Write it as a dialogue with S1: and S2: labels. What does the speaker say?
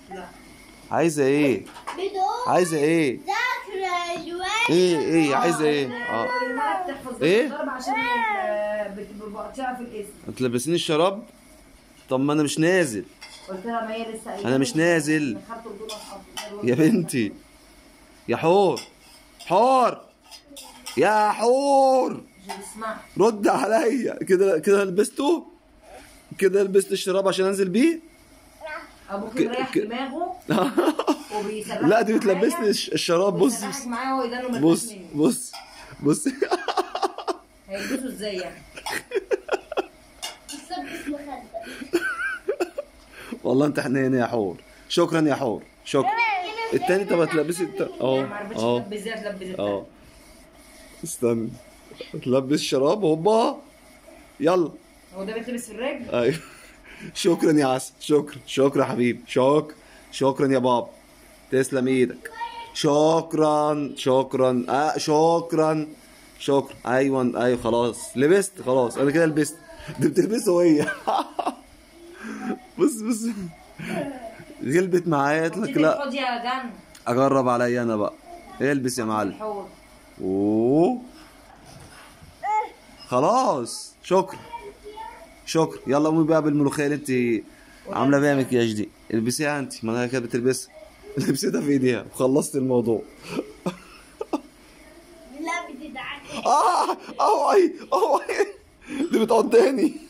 S1: لا
S2: عايزه ايه
S3: بدون
S2: عايزه ايه
S3: ذاكرة شوية
S2: ايه ايه عايزه ايه اه
S1: الملك تحفظ
S2: إيه؟
S1: الضرب عشان ال- بت- بتقطيعها في الاسم
S2: هتلبسيني الشراب طب ما انا مش نازل
S1: قلت لها ما هي لسه قايله
S2: أنا مش نازل.
S1: دخلت الجول وحط-
S2: يا بنتي يا حور حور يا حور
S1: مش بتسمعها
S2: رد عليا كده كده لبسته كده لبست الشراب عشان انزل بيه
S1: ابوك
S2: ك-
S1: مريح
S2: ك-
S1: دماغه وبيسرحك
S2: لا دي
S1: معايا،
S2: بتلبسني الش- الشراب بص
S1: ويسرحك معاه ويدانه مرتاح
S2: بص
S1: مني.
S2: بص بص
S1: هيلبسوا ازاي يعني
S3: بتثبت مخدة
S2: والله انت حنين يا حور شكرا يا حور شكرا التاني طب هتلبسي الت- اهو
S1: ما عرفتش
S2: اهو
S1: تلبس ازاي تلبس
S2: اه
S1: التاني.
S2: استنى تلبس شراب هوبا يلا
S1: هو ده بيتلبس في الرجل
S2: ايوه شكرا يا عسل شكرا شكرا يا حبيبي شكرا شكرا يا بابا تسلم ايدك شكرا شكرا آه شكرا شكرا ايوه ايوه خلاص لبست خلاص انا كده لبست دي بتلبسه هي بص بص غلبت معايا قالت لك
S1: تيجي
S2: لا
S1: خد يا جن
S2: اجرب عليا انا بقى البس يا معلم
S1: الحوض
S2: اوه خلاص شكرا شكرا يلا قومي بقى بالملوخيه اللي انت عامله بيها مكياج دي البسيها انت ما انا كده بتلبسها لبستها في ايديها وخلصت الموضوع
S3: لا بتدعك
S2: اه اوعي اوعي دي بتقعد تاني